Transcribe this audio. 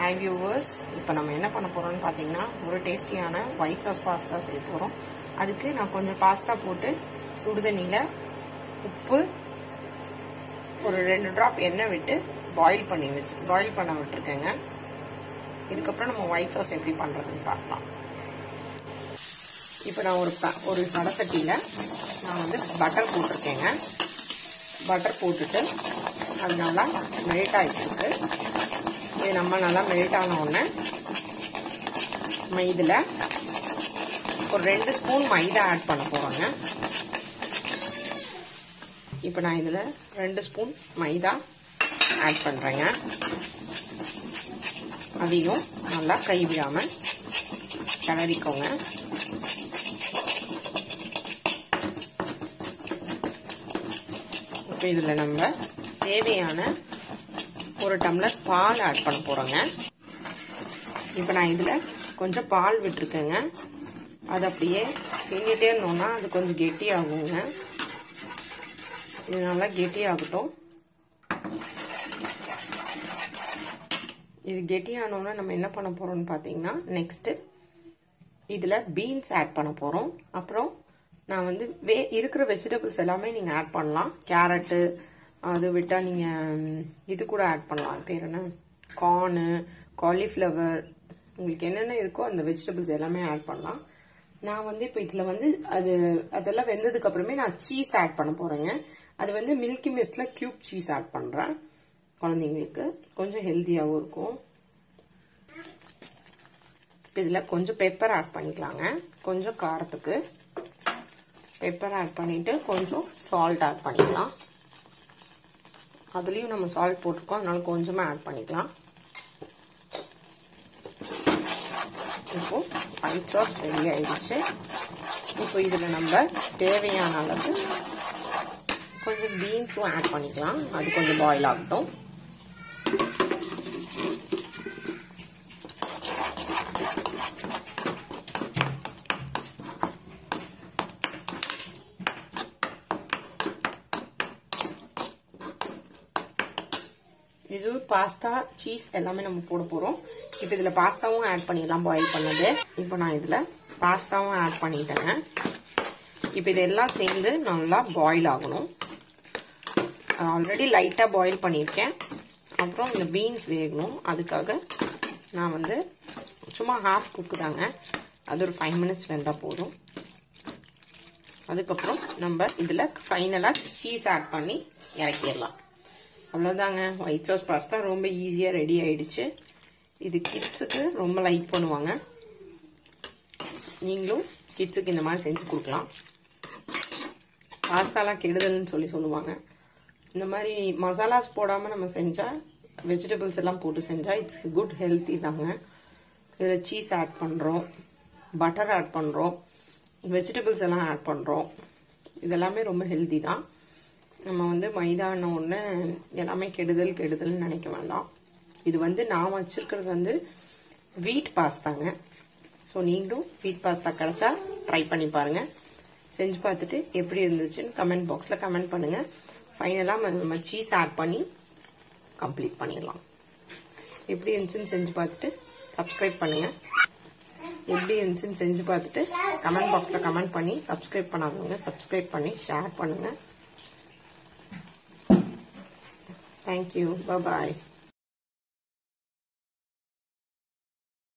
Hi viewers இப்போ நம்ம என்ன பண்ண போகிறோம்னு பார்த்தீங்கன்னா ஒரு டேஸ்டியான ஒயிட் சாஸ் பாஸ்தா செய்ய போகிறோம் அதுக்கு நான் கொஞ்சம் பாஸ்தா போட்டு சுடுதண்ணியில் உப்பு ஒரு ரெண்டு ட்ராப் எண்ணெய் விட்டு பாயில் பண்ணி வச்சு பாயில் பண்ண விட்டுருக்கேங்க இதுக்கப்புறம் நம்ம ஒயிட் சாஸ் எப்படி பண்ணுறதுன்னு பார்க்கலாம் இப்போ நான் ஒரு ஒரு சடசட்டியில் நான் வந்து பட்டர் போட்டிருக்கேங்க பட்டர் போட்டுட்டு அது நல்லா மெல்ட் ஆகிட்டு இது நம்ம நல்லா மெல்ட் ஆன உடனே நம்ம இதில் ஒரு ரெண்டு ஸ்பூன் மைதா ஆட் பண்ண போகிறோங்க இப்போ நான் இதில் ரெண்டு ஸ்பூன் மைதா ஆட் பண்ணுறேங்க அதையும் நல்லா கைவிடாமல் கிளறிக்கோங்க இப்போ இதில் நம்ம தேவையான ஒரு டம்ளர் பால் ஆட் பண்ண போகிறோங்க இப்போ நான் இதில் கொஞ்சம் பால் விட்டுருக்கேங்க அது அப்படியே கிண்டிகிட்டே இருந்தோம்னா அது கொஞ்சம் கெட்டியாகுங்க இது நல்லா கெட்டியாகட்டும் இது கெட்டியானோன்னா நம்ம என்ன பண்ண போகிறோம்னு பார்த்தீங்கன்னா நெக்ஸ்ட்டு இதில் பீன்ஸ் ஆட் பண்ண போகிறோம் அப்புறம் நான் வந்து வே இருக்கிற வெஜிடபிள்ஸ் எல்லாமே நீங்கள் ஆட் பண்ணலாம் கேரட்டு அது விட்டால் நீங்கள் இது கூட ஆட் பண்ணலாம் பேர் என்ன கார்னு காலிஃப்ளவர் உங்களுக்கு என்னென்ன இருக்கோ அந்த வெஜிடபிள்ஸ் எல்லாமே ஆட் பண்ணலாம் நான் வந்து இப்போ இதில் வந்து அது அதெல்லாம் வெந்ததுக்கு அப்புறமே நான் சீஸ் ஆட் பண்ண போகிறேங்க அது வந்து மில்கி மிஸ்டில் க்யூப் சீஸ் ஆட் பண்ணுறேன் குழந்தைங்களுக்கு கொஞ்சம் ஹெல்த்தியாகவும் இருக்கும் இப்போ இதில் கொஞ்சம் பெப்பர் ஆட் பண்ணிக்கலாங்க கொஞ்சம் காரத்துக்கு பெப்பர் ஆட் பண்ணிவிட்டு கொஞ்சம் சால்ட் ஆட் பண்ணிக்கலாம் அதுலேயும் நம்ம சால்ட் போட்டிருக்கோம் அதனால கொஞ்சமாக ஆட் பண்ணிக்கலாம் இப்போ ஒயிட் சாஸ் ரெடி ஆயிடுச்சு இப்போ இதில் நம்ம தேவையான அளவு கொஞ்சம் பீன்ஸும் ஆட் பண்ணிக்கலாம் அது கொஞ்சம் பாயில் ஆகட்டும் இது பாஸ்தா சீஸ் எல்லாமே நம்ம போட போகிறோம் இப்போ இதில் பாஸ்தாவும் ஆட் பண்ணிடலாம் பாயில் பண்ணது இப்போ நான் இதில் பாஸ்தாவும் ஆட் பண்ணிட்டேங்க இப்போ இதெல்லாம் சேர்ந்து நல்லா பாயில் ஆகணும் ஆல்ரெடி லைட்டாக பாயில் பண்ணியிருக்கேன் அப்புறம் இந்த பீன்ஸ் வேகணும் அதுக்காக நான் வந்து சும்மா ஹாஃப் குக்கு தாங்க அது ஒரு ஃபைவ் மினிட்ஸ் வெந்தால் போதும் அதுக்கப்புறம் நம்ம இதில் ஃபைனலாக சீஸ் ஆட் பண்ணி இறக்கிடலாம் அவ்வளோதாங்க ஒயிட் சாஸ் பாஸ்தா ரொம்ப ஈஸியாக ரெடி ஆயிடுச்சு இது கிட்ஸுக்கு ரொம்ப லைக் பண்ணுவாங்க நீங்களும் கிட்ஸுக்கு இந்த மாதிரி செஞ்சு கொடுக்கலாம் பாஸ்தாலாம் கெடுதல்னு சொல்லி சொல்லுவாங்க இந்த மாதிரி மசாலாஸ் போடாமல் நம்ம செஞ்சால் வெஜிடபிள்ஸ் எல்லாம் போட்டு செஞ்சால் இட்ஸ் குட் ஹெல்த்தி தாங்க இதில் சீஸ் ஆட் பண்ணுறோம் பட்டர் ஆட் பண்ணுறோம் வெஜிடபிள்ஸ் எல்லாம் ஆட் பண்ணுறோம் இதெல்லாமே ரொம்ப ஹெல்த்தி தான் நம்ம வந்து மைதான ஒன்று எல்லாமே கெடுதல் கெடுதல்னு நினைக்க வேண்டாம் இது வந்து நான் வச்சிருக்கிறது வந்து வீட் பாஸ்தாங்க ஸோ நீங்களும் வீட் பாஸ்தா கிடைச்சா ட்ரை பண்ணி பாருங்க செஞ்சு பார்த்துட்டு எப்படி இருந்துச்சுன்னு கமெண்ட் பாக்ஸில் கமெண்ட் பண்ணுங்க ஃபைனலாக நம்ம சீஸ் ஆட் பண்ணி கம்ப்ளீட் பண்ணிடலாம் எப்படி இருந்துச்சுன்னு செஞ்சு பார்த்துட்டு சப்ஸ்கிரைப் பண்ணுங்க எப்படி இருந்துச்சுன்னு செஞ்சு பார்த்துட்டு கமெண்ட் பாக்ஸில் கமெண்ட் பண்ணி சப்ஸ்கிரைப் பண்ணாதவங்க சப்ஸ்கிரைப் பண்ணி ஷேர் பண்ணுங்கள் Thank you. Bye bye.